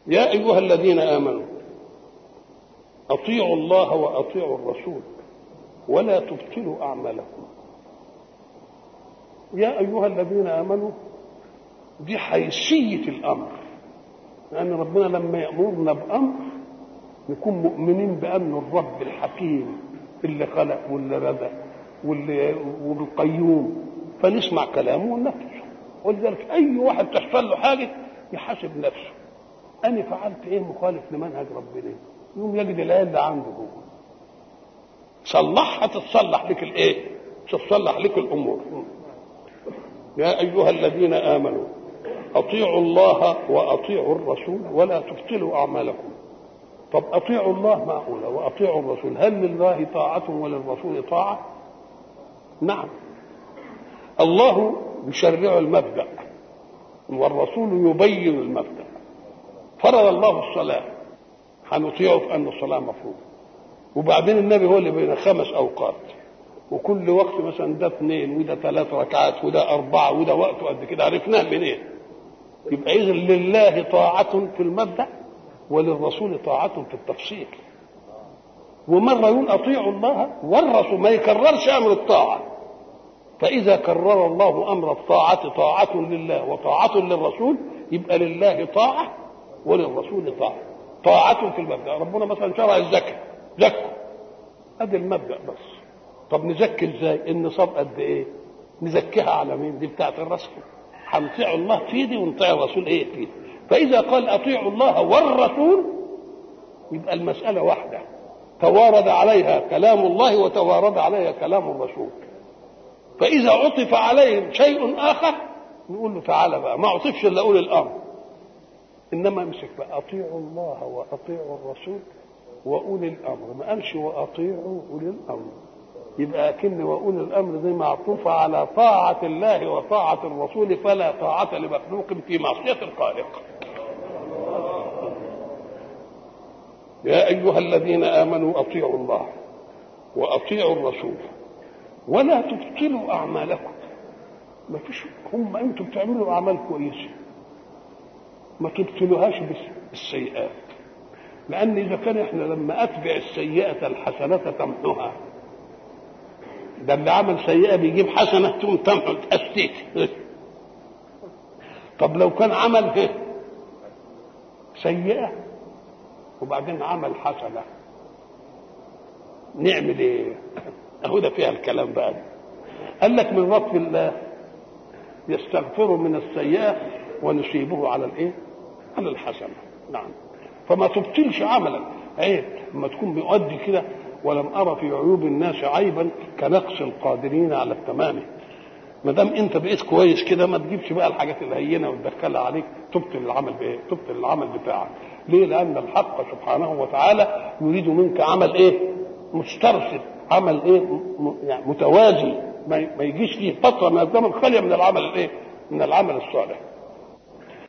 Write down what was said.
يا ايها الذين امنوا اطيعوا الله واطيعوا الرسول ولا تبطلوا اعمالكم يا ايها الذين امنوا دي حيثيه الامر لان ربنا لما يامرنا بامر نكون مؤمنين بان الرب الحكيم اللي خلق واللي رزق واللي والقيوم فنسمع كلامه وننفذه ولذلك اي واحد تحصل له حاجه يحاسب نفسه انا فعلت ايه مخالف لمنهج ربنا يوم يجد الايه اللي عنده هو صلحها تتصلح لك الايه تتصلح لك الامور يا ايها الذين امنوا اطيعوا الله واطيعوا الرسول ولا تبطلوا اعمالكم طب اطيعوا الله معقوله واطيعوا الرسول هل لله طاعه وللرسول طاعه نعم الله يشرع المبدا والرسول يبين المبدا فرض الله الصلاه هنطيعه في ان الصلاه مفروضه وبعدين النبي هو اللي بين خمس اوقات وكل وقت مثلا ده اثنين وده ثلاث ركعات وده اربعه وده وقته قد كده عرفناه منين؟ إيه؟ يبقى اذا لله طاعه في المبدا وللرسول طاعه في التفصيل ومره يقول اطيعوا الله والرسول ما يكررش امر الطاعه فاذا كرر الله امر الطاعه طاعه لله وطاعه للرسول يبقى لله طاعه وللرسول طاعه طاعه في المبدا ربنا مثلا شرع الزكاه زكوا ادي المبدا بس طب نزكي ازاي النصاب قد ايه نزكيها على مين دي بتاعت الرسول هنطيع الله في دي ونطيع الرسول ايه في دي فاذا قال اطيعوا الله والرسول يبقى المساله واحده توارد عليها كلام الله وتوارد عليها كلام الرسول فاذا عطف عليهم شيء اخر نقول له تعالى بقى ما عطفش الا اولي الامر انما امسك بقى اطيعوا الله واطيعوا الرسول واولي الامر ما قالش واطيعوا اولي الامر يبقى اكن واولي الامر دي معطوفه على طاعه الله وطاعه الرسول فلا طاعه لمخلوق في معصيه الخالق يا ايها الذين امنوا اطيعوا الله واطيعوا الرسول ولا تبطلوا اعمالكم ما فيش هم انتم بتعملوا اعمال كويسه ما تبطلوهاش بالسيئات لان اذا كان احنا لما اتبع السيئه الحسنه تمحوها ده اللي عمل سيئه بيجيب حسنه تقوم تمحو تأسيك طب لو كان عمل سيئه وبعدين عمل حسنه نعمل ايه؟ اهو ده فيها الكلام بقى قال لك من لطف الله يستغفر من السيئه ونصيبه على الايه؟ على الحسنه نعم فما تبطلش عملك عيب لما تكون بيؤدي كده ولم ارى في عيوب الناس عيبا كنقص القادرين على التمام ما دام انت بقيت كويس كده ما تجيبش بقى الحاجات الهينه وتدخلها عليك تبطل العمل بايه؟ تبطل العمل بتاعك ليه؟ لان الحق سبحانه وتعالى يريد منك عمل ايه؟ مسترسل عمل ايه؟ يعني متوازي ما يجيش فيه فتره من الزمن خاليه من العمل الايه؟ من العمل الصالح